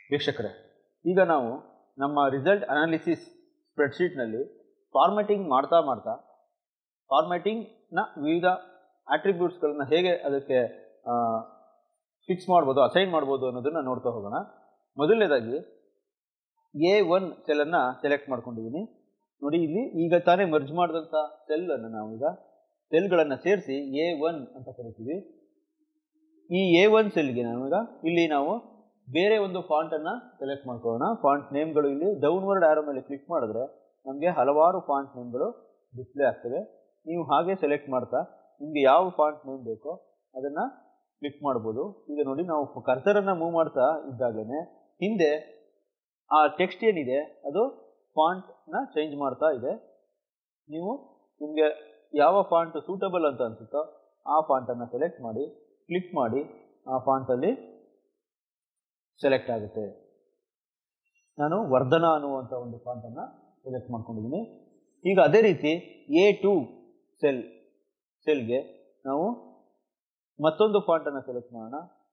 ವೀಕ್ಷಕರೇ ಈಗ ನಾವು ನಮ್ಮ ರಿಸಲ್ಟ್ ಅನಾಲಿಸಿಸ್ ಸ್ಪ್ರೆಡ್ಶೀಟ್ನಲ್ಲಿ ಫಾರ್ಮ್ಯಾಟಿಂಗ್ ಮಾಡ್ತಾ ಮಾಡ್ತಾ ಫಾರ್ಮ್ಯಾಟಿಂಗ್ನ ವಿವಿಧ ಆಟ್ರಿಬ್ಯೂಟ್ಸ್ಗಳನ್ನ ಹೇಗೆ ಅದಕ್ಕೆ ಫಿಕ್ಸ್ ಮಾಡ್ಬೋದು ಅಸೈನ್ ಮಾಡ್ಬೋದು ಅನ್ನೋದನ್ನು ನೋಡ್ತಾ ಹೋಗೋಣ ಮೊದಲನೇದಾಗಿ ಎ ಒನ್ ಸೆಲ್ಲನ್ನು ಸೆಲೆಕ್ಟ್ ಮಾಡ್ಕೊಂಡಿದ್ದೀನಿ ನೋಡಿ ಇಲ್ಲಿ ಈಗ ತಾನೇ ಮರ್ಜ್ ಮಾಡಿದಂಥ ಸೆಲ್ಲನ್ನು ನಾವು ಈಗ ಸೆಲ್ಗಳನ್ನು ಸೇರಿಸಿ ಎ ಒನ್ ಅಂತ ಕರಿತೀವಿ ಈ ಎ ಒನ್ ಸೆಲ್ಗೆ ನಾವೀಗ ಇಲ್ಲಿ ನಾವು ಬೇರೆ ಒಂದು ಫಾಂಟನ್ನು ಸೆಲೆಕ್ಟ್ ಮಾಡ್ಕೊಳ್ಳೋಣ ಫಾಂಟ್ ನೇಮ್ಗಳು ಇಲ್ಲಿ ಡೌನ್ವರ್ಡ್ ಆರೋ ಮೇಲೆ ಕ್ಲಿಕ್ ಮಾಡಿದ್ರೆ ನಮಗೆ ಹಲವಾರು ಫಾಂಟ್ ನೇಮ್ಗಳು ಡಿಸ್ಪ್ಲೇ ಆಗ್ತವೆ ನೀವು ಹಾಗೆ ಸೆಲೆಕ್ಟ್ ಮಾಡ್ತಾ ನಿಮಗೆ ಯಾವ ಫಾಂಟ್ ನೇಮ್ ಬೇಕೋ ಅದನ್ನು ಕ್ಲಿಕ್ ಮಾಡ್ಬೋದು ಈಗ ನೋಡಿ ನಾವು ಕರ್ಸರನ್ನು ಮೂವ್ ಮಾಡ್ತಾ ಇದ್ದಾಗಲೇ ಹಿಂದೆ ಆ ಟೆಕ್ಸ್ಟ್ ಏನಿದೆ ಅದು ಫಾಂಟ್ನ ಚೇಂಜ್ ಮಾಡ್ತಾ ಇದೆ ನೀವು ನಿಮಗೆ ಯಾವ ಫಾಂಟ್ ಸೂಟಬಲ್ ಅಂತ ಅನಿಸುತ್ತೋ ಆ ಫಾಂಟನ್ನು ಸೆಲೆಕ್ಟ್ ಮಾಡಿ ಕ್ಲಿಕ್ ಮಾಡಿ ಆ ಫಾಂಟಲ್ಲಿ ಸೆಲೆಕ್ಟ್ ಆಗುತ್ತೆ ನಾನು ವರ್ಧನ ಅನ್ನುವಂಥ ಒಂದು ಫಾಂಟನ್ನು ಸೆಲೆಕ್ಟ್ ಮಾಡ್ಕೊಂಡಿದ್ದೀನಿ ಈಗ ಅದೇ ರೀತಿ ಎ ಟು ಸೆಲ್ ಸೆಲ್ಗೆ ನಾವು ಮತ್ತೊಂದು ಫಾಂಟನ್ನು ಸೆಲೆಕ್ಟ್ ಮಾಡೋಣ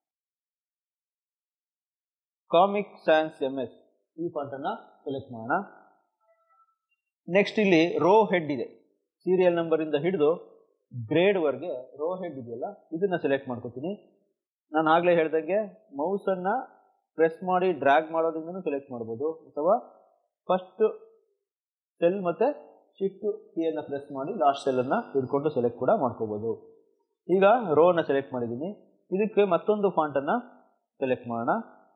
ಕಾಮಿಕ್ ಸ್ಯಾನ್ಸ್ ಎಮ್ ಎಸ್ ಈ ಫಾಂಟನ್ನು ಸೆಲೆಕ್ಟ್ ಮಾಡೋಣ ನೆಕ್ಸ್ಟ್ ಇಲ್ಲಿ ರೋ ಹೆಡ್ ಇದೆ ಸೀರಿಯಲ್ ನಂಬರಿಂದ ಹಿಡಿದು ಗ್ರೇಡ್ವರೆಗೆ ರೋ ಹೆಡ್ ಇದೆಯಲ್ಲ ಇದನ್ನು ಸೆಲೆಕ್ಟ್ ಮಾಡ್ಕೋತೀನಿ ನಾನು ಆಗಲೇ ಹೇಳ್ದಂಗೆ ಮೌಸನ್ನು ಪ್ರೆಸ್ ಮಾಡಿ ಡ್ರ್ಯಾಗ್ ಮಾಡೋದ್ರಿಂದನೂ ಸೆಲೆಕ್ಟ್ ಮಾಡ್ಬೋದು ಅಥವಾ ಫಸ್ಟ್ ಸೆಲ್ ಮತ್ತು ಶಿಫ್ಟ್ ಕೀಯನ್ನು ಪ್ರೆಸ್ ಮಾಡಿ ಲಾಸ್ಟ್ ಸೆಲ್ಲನ್ನು ಹಿಡ್ಕೊಂಡು ಸೆಲೆಕ್ಟ್ ಕೂಡ ಮಾಡ್ಕೋಬೋದು ಈಗ ರೋನ ಸೆಲೆಕ್ಟ್ ಮಾಡಿದ್ದೀನಿ ಇದಕ್ಕೆ ಮತ್ತೊಂದು ಫಾಂಟನ್ನು ಸೆಲೆಕ್ಟ್ ಮಾಡೋಣ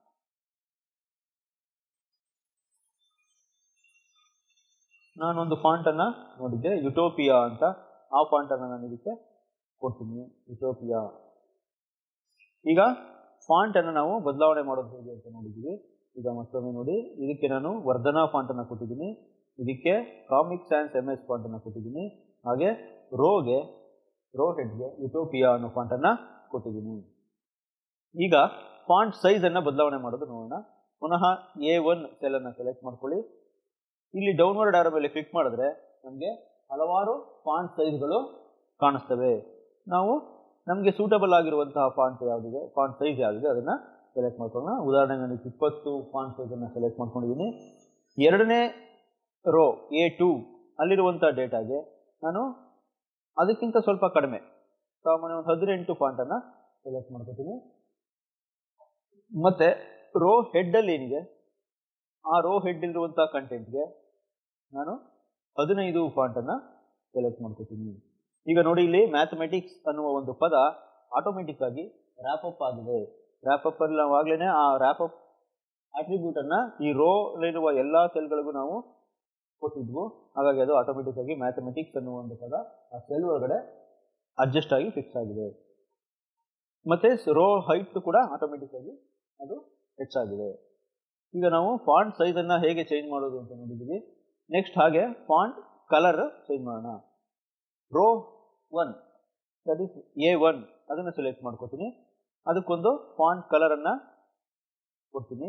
ನಾನೊಂದು ಫಾಂಟನ್ನು ನೋಡಿದ್ದೆ ಯುಟೋಪಿಯಾ ಅಂತ ಆ ಫಾಂಟನ್ನು ನಾನು ಇದಕ್ಕೆ ಕೊಡ್ತೀನಿ ಯುಟೋಪಿಯಾ ಈಗ ಫಾಂಟನ್ನು ನಾವು ಬದಲಾವಣೆ ಮಾಡೋದು ಹೇಗೆ ಅಂತ ನೋಡಿದ್ದೀವಿ ಈಗ ಮತ್ತೊಮ್ಮೆ ನೋಡಿ ಇದಕ್ಕೆ ನಾನು ವರ್ಧನಾ ಫಾಂಟನ್ನು ಕೊಟ್ಟಿದ್ದೀನಿ ಇದಕ್ಕೆ ಕಾಮಿಕ್ ಸ್ಯಾನ್ಸ್ ಎಮ್ ಎಸ್ ಫಾಂಟನ್ನು ಕೊಟ್ಟಿದ್ದೀನಿ ಹಾಗೆ ರೋಗೆ ರೋ ಹೆಡ್ಗೆ ಯುಟೋಪಿಯಾ ಅನ್ನೋ ಫಾಂಟನ್ನು ಕೊಟ್ಟಿದ್ದೀನಿ ಈಗ ಫಾಂಟ್ ಸೈಜನ್ನು ಬದಲಾವಣೆ ಮಾಡೋದು ನೋಡೋಣ ಪುನಃ ಎ ಒನ್ ಸೆಲ್ಲನ್ನು ಸೆಲೆಕ್ಟ್ ಮಾಡ್ಕೊಳ್ಳಿ ಇಲ್ಲಿ ಡೌನ್ವರ್ಡ್ ಆರೋ ಮೇಲೆ ಕ್ಲಿಕ್ ಮಾಡಿದ್ರೆ ನಮಗೆ ಹಲವಾರು ಫಾಂಟ್ ಸೈಜ್ಗಳು ಕಾಣಿಸ್ತವೆ ನಾವು ನಮಗೆ ಸೂಟಬಲ್ ಆಗಿರುವಂತಹ ಫಾಂಟ್ ಯಾವುದಿದೆ ಫಾಂಟ್ ಸೈಜ್ ಯಾವುದಿದೆ ಅದನ್ನು ಸೆಲೆಕ್ಟ್ ಮಾಡ್ಕೊಳ್ಳೋಣ ಉದಾಹರಣೆಗೆ ನಾನು ಇಪ್ಪತ್ತು ಫಾಂಟ್ ಸೈಜನ್ನು ಸೆಲೆಕ್ಟ್ ಮಾಡ್ಕೊಂಡಿದ್ದೀನಿ ಎರಡನೇ ರೋ ಎ ಟು ಅಲ್ಲಿರುವಂಥ ಡೇಟಾಗೆ ನಾನು ಅದಕ್ಕಿಂತ ಸ್ವಲ್ಪ ಕಡಿಮೆ ಸಾಮಾನ್ಯ ಒಂದು ಹದಿನೆಂಟು ಫಾಂಟನ್ನು ಸೆಲೆಕ್ಟ್ ಮಾಡ್ಕೊತೀನಿ ಮತ್ತು ರೋ ಹೆಡ್ಡಲ್ಲಿ ಏನಿದೆ ಆ ರೋ ಹೆಡ್ ಇರುವಂಥ ಕಂಟೆಂಟ್ಗೆ ನಾನು ಹದಿನೈದು ಫಾಂಟನ್ನು ಸೆಲೆಕ್ಟ್ ಮಾಡ್ಕೊತೀನಿ ಈಗ ನೋಡಿ ಇಲ್ಲಿ ಮ್ಯಾಥಮೆಟಿಕ್ಸ್ ಅನ್ನುವ ಒಂದು ಪದ ಆಟೋಮೆಟಿಕ್ ಆಗಿ ರ್ಯಾಪಪ್ ಆಗಿದೆ ರ್ಯಾಪಪ್ ಅಲ್ಲಿ ನಾವು ಆಗ್ಲೇ ಆ ರ್ಯಾಪಪ್ ಅಟ್ರಿಬ್ಯೂಟನ್ನು ಈ ರೋಲಿರುವ ಎಲ್ಲ ಸೆಲ್ಗಳಿಗೂ ನಾವು ಕೊಟ್ಟಿದ್ವು ಹಾಗಾಗಿ ಅದು ಆಟೋಮೆಟಿಕ್ ಆಗಿ ಮ್ಯಾಥಮೆಟಿಕ್ಸ್ ಅನ್ನುವ ಒಂದು ಪದ ಆ ಸೆಲ್ ಒಳಗಡೆ ಅಡ್ಜಸ್ಟ್ ಆಗಿ ಫಿಕ್ಸ್ ಆಗಿದೆ ಮತ್ತೆ ರೋ ಹೈಟ್ ಕೂಡ ಆಟೋಮೆಟಿಕ್ ಆಗಿ ಅದು ಹೆಚ್ಚಾಗಿದೆ ಈಗ ನಾವು ಫಾಂಟ್ ಸೈಜನ್ನು ಹೇಗೆ ಚೇಂಜ್ ಮಾಡೋದು ಅಂತ ನೋಡಿದ್ದೀವಿ ನೆಕ್ಸ್ಟ್ ಹಾಗೆ ಫಾಂಟ್ ಕಲರ್ ಚೇಂಜ್ ಮಾಡೋಣ row one that is A one ಅದನ್ನು ಸೆಲೆಕ್ಟ್ ಮಾಡ್ಕೋತೀನಿ ಅದಕ್ಕೊಂದು ಫಾಂಟ್ ಕಲರನ್ನು ಕೊಡ್ತೀನಿ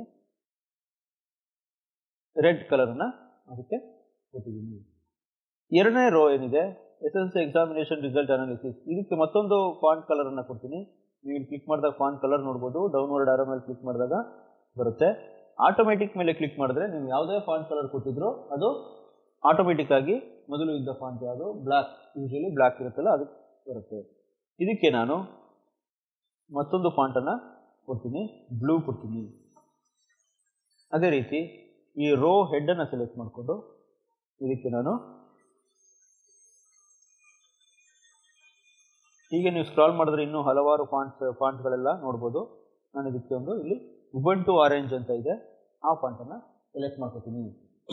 ರೆಡ್ ಕಲರನ್ನು ಅದಕ್ಕೆ ಕೊಟ್ಟಿದ್ದೀನಿ ಎರಡನೇ ರೋ ಏನಿದೆ S S examination result analysis ಇದಕ್ಕೆ ಮತ್ತೊಂದು ಫಾಂಟ್ ಕಲರನ್ನು ಕೊಡ್ತೀನಿ ನೀವು ಇಲ್ಲಿ ಕ್ಲಿಕ್ ಮಾಡಿದಾಗ ಫಾಂಟ್ ಕಲರ್ ನೋಡ್ಬೋದು ಡೌನ್ವರ್ಡ್ ಆರೋ ಮೇಲೆ ಕ್ಲಿಕ್ ಮಾಡಿದಾಗ ಬರುತ್ತೆ ಆಟೋಮೆಟಿಕ್ ಮೇಲೆ ಕ್ಲಿಕ್ ಮಾಡಿದ್ರೆ ನೀವು ಯಾವುದೇ ಫಾಂಟ್ ಕಲರ್ ಕೊಟ್ಟಿದ್ರು ಅದು ಆಟೋಮೆಟಿಕ್ ಆಗಿ ಮೊದಲು ಇದ್ದ ಫಾಂಟ್ ಯಾವುದು ಬ್ಲ್ಯಾಕ್ ಯೂಶಲಿ ಬ್ಲ್ಯಾಕ್ ಇರುತ್ತಲ್ಲ ಅದಕ್ಕೆ ಬರುತ್ತೆ ಇದಕ್ಕೆ ನಾನು ಮತ್ತೊಂದು ಫಾಂಟನ್ನು ಕೊಡ್ತೀನಿ ಬ್ಲೂ ಕೊಡ್ತೀನಿ ಅದೇ ರೀತಿ ಈ ರೋ ಹೆಡ್ಡನ್ನು ಸೆಲೆಕ್ಟ್ ಮಾಡಿಕೊಂಡು ಇದಕ್ಕೆ ನಾನು ಹೀಗೆ ನೀವು ಸ್ಕ್ರಾಲ್ ಮಾಡಿದ್ರೆ ಇನ್ನೂ ಹಲವಾರು ಫಾಂಟ್ಸ್ ಫಾಂಟ್ಗಳೆಲ್ಲ ನೋಡ್ಬೋದು ನಾನು ಇದಕ್ಕೆ ಒಂದು ಇಲ್ಲಿ ಉಬಂಟು ಆರೆಂಜ್ ಅಂತ ಇದೆ ಆ ಫಾಂಟನ್ನು ಸೆಲೆಕ್ಟ್ ಮಾಡ್ಕೋತೀನಿ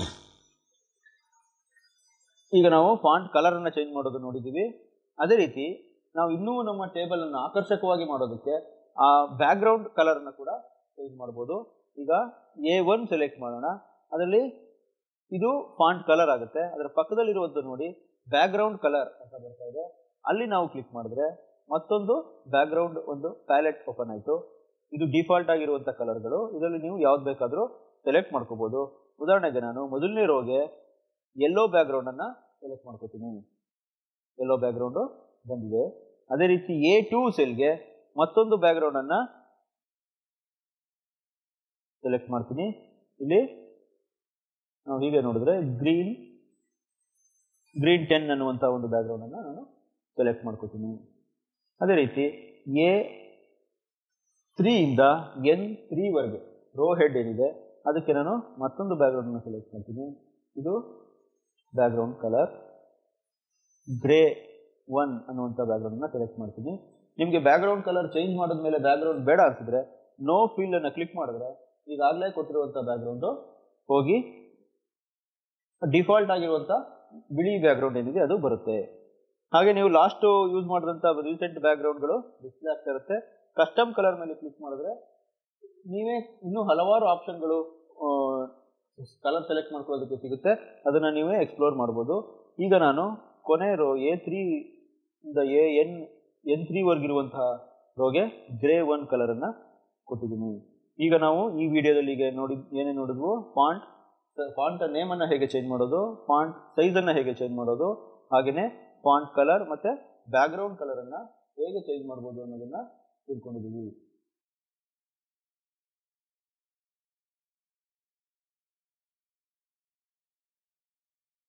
ಈಗ ನಾವು ಫಾಂಟ್ ಕಲರನ್ನು ಚೇಂಜ್ ಮಾಡೋದು ನೋಡಿದ್ದೀವಿ ಅದೇ ರೀತಿ ನಾವು ಇನ್ನೂ ನಮ್ಮ ಟೇಬಲನ್ನು ಆಕರ್ಷಕವಾಗಿ ಮಾಡೋದಕ್ಕೆ ಆ ಬ್ಯಾಕ್ಗ್ರೌಂಡ್ ಕಲರನ್ನು ಕೂಡ ಚೇಂಜ್ ಮಾಡ್ಬೋದು ಈಗ ಎ ಒನ್ ಸೆಲೆಕ್ಟ್ ಮಾಡೋಣ ಅದರಲ್ಲಿ ಇದು ಫಾಂಟ್ ಕಲರ್ ಆಗುತ್ತೆ ಅದರ ಪಕ್ಕದಲ್ಲಿರುವಂಥ ನೋಡಿ ಬ್ಯಾಕ್ಗ್ರೌಂಡ್ ಕಲರ್ ಅಂತ ಬರ್ತಾ ಇದೆ ಅಲ್ಲಿ ನಾವು ಕ್ಲಿಕ್ ಮಾಡಿದ್ರೆ ಮತ್ತೊಂದು ಬ್ಯಾಕ್ಗ್ರೌಂಡ್ ಒಂದು ಪ್ಯಾಲೆಟ್ ಓಪನ್ ಆಯಿತು ಇದು ಡಿಫಾಲ್ಟ್ ಆಗಿರುವಂಥ ಕಲರ್ಗಳು ಇದರಲ್ಲಿ ನೀವು ಯಾವ್ದು ಬೇಕಾದರೂ ಸೆಲೆಕ್ಟ್ ಮಾಡ್ಕೋಬೋದು ಉದಾಹರಣೆಗೆ ನಾನು ಮೊದಲನೇ ರೋಗೆ ಯೆಲ್ಲೋ ಬ್ಯಾಕ್ಗ್ರೌಂಡನ್ನು ಸೆಲೆಕ್ಟ್ ಮಾಡ್ಕೋತೀನಿ ಯೆಲ್ಲೋ ಬ್ಯಾಕ್ಗ್ರೌಂಡು ಬಂದಿದೆ ಅದೇ ರೀತಿ ಎ ಟು ಸೆಲ್ಗೆ ಮತ್ತೊಂದು ಬ್ಯಾಕ್ಗ್ರೌಂಡನ್ನು ಸೆಲೆಕ್ಟ್ ಮಾಡ್ಕೋತೀನಿ ಇದು ಡಿಫಾಲ್ಟ್ ಆಗಿರುವಂಥ ಕಲರ್ಗಳು ಇದರಲ್ಲಿ ನೀವು ಯಾವ್ದು ಬೇಕಾದರೂ ಸೆಲೆಕ್ಟ್ ಮಾಡ್ಕೋಬೋದು ಉದಾಹರಣೆಗೆ ನಾನು ಮೊದಲನೇ ರೋಗೆ ಯೆಲ್ಲೋ ಬ್ಯಾಕ್ಗ್ರೌಂಡನ್ನು ಸೆಲೆಕ್ಟ್ ಮಾಡ್ಕೋತೀನಿ ಯೆಲ್ಲೋ ಬ್ಯಾಕ್ಗ್ರೌಂಡು ಬಂದಿದೆ ಅದೇ ರೀತಿ ಎ ಟು ಸೆಲ್ಗೆ ಮತ್ತೊಂದು ಬ್ಯಾಕ್ಗ್ರೌಂಡನ್ನು ಸೆಲೆಕ್ಟ್ ಮಾಡ್ತೀನಿ ಇಲ್ಲಿ ನಾವು ಹೀಗೆ ನೋಡಿದ್ರೆ ಗ್ರೀನ್ ಗ್ರೀನ್ ಟೆನ್ ಅನ್ನುವಂಥ ಒಂದು ಬ್ಯಾಕ್ಗ್ರೌಂಡನ್ನು ನಾನು ಸೆಲೆಕ್ಟ್ ಮಾಡ್ಕೋತೀನಿ ಅದೇ ರೀತಿ ಎ ತ್ರೀಯಿಂದ ಎನ್ ತ್ರೀವರೆಗೆ ರೋ ಹೆಡ್ ಏನಿದೆ ಅದಕ್ಕೆ ನಾನು ಮತ್ತೊಂದು ಬ್ಯಾಕ್ಗ್ರೌಂಡನ್ನು ಸೆಲೆಕ್ಟ್ ಮಾಡ್ತೀನಿ ಇದು ಬ್ಯಾಕ್ಗ್ರೌಂಡ್ ಕಲರ್ ಗ್ರೇ ಒನ್ ಅನ್ನುವಂಥ ಬ್ಯಾಕ್ಗ್ರೌಂಡನ್ನು ಸೆಲೆಕ್ಟ್ ಮಾಡ್ತೀನಿ ನಿಮಗೆ ಬ್ಯಾಕ್ಗ್ರೌಂಡ್ ಕಲರ್ ಚೇಂಜ್ ಮಾಡಿದ್ಮೇಲೆ ಬ್ಯಾಕ್ಗ್ರೌಂಡ್ ಬೇಡ ಅನ್ಸಿದ್ರೆ ನೋ ಫೀಲ್ಡ್ ಅನ್ನು ಕ್ಲಿಕ್ ಮಾಡಿದ್ರೆ ಈಗಾಗಲೇ ಕೊಟ್ಟಿರುವಂಥ ಬ್ಯಾಕ್ಗ್ರೌಂಡು ಹೋಗಿ ಡಿಫಾಲ್ಟ್ ಆಗಿರುವಂಥ ಬಿಳಿ ಬ್ಯಾಕ್ಗ್ರೌಂಡ್ ಏನಿದೆ ಅದು ಬರುತ್ತೆ ಹಾಗೆ ನೀವು ಲಾಸ್ಟ್ ಯೂಸ್ ಮಾಡಿದಂಥ ರೀಸೆಂಟ್ ಬ್ಯಾಕ್ಗ್ರೌಂಡ್ಗಳು ಡಿಸ್ಪ್ಲೇ ಆಗ್ತಾ ಇರುತ್ತೆ ಕಸ್ಟಮ್ ಕಲರ್ ಮೇಲೆ ಕ್ಲಿಕ್ ಮಾಡಿದ್ರೆ ನೀವೇ ಇನ್ನೂ ಹಲವಾರು ಆಪ್ಷನ್ಗಳು ಕಲರ್ ಸೆಲೆಕ್ಟ್ ಮಾಡ್ಕೊಳ್ಳೋದಕ್ಕೆ ಸಿಗುತ್ತೆ ಅದನ್ನು ನೀವೇ ಎಕ್ಸ್ಪ್ಲೋರ್ ಮಾಡ್ಬೋದು ಈಗ ನಾನು ಕೊನೆ ರೋ ಎ ತ್ರೀ ಇಂದ ಎ ಎನ್ ಎನ್ ತ್ರೀವರೆಗಿರುವಂತಹ ರೋಗೆ ಗ್ರೇ ಒನ್ ಕಲರನ್ನು ಕೊಟ್ಟಿದ್ದೀನಿ ಈಗ ನಾವು ಈ ವಿಡಿಯೋದಲ್ಲಿ ಈಗ ನೋಡಿ ಏನೇ ನೋಡಿದ್ವು ಫಾಂಟ್ ಫಾಂಟ್ ನೇಮನ್ನು ಹೇಗೆ ಚೇಂಜ್ ಮಾಡೋದು ಫಾಂಟ್ ಸೈಜನ್ನು ಹೇಗೆ ಚೇಂಜ್ ಮಾಡೋದು ಹಾಗೆಯೇ ಫಾಂಟ್ ಕಲರ್ ಮತ್ತು ಬ್ಯಾಕ್ಗ್ರೌಂಡ್ ಕಲರನ್ನು ಹೇಗೆ ಚೇಂಜ್ ಮಾಡ್ಬೋದು ಅನ್ನೋದನ್ನು ತಿಳ್ಕೊಂಡಿದ್ದೀವಿ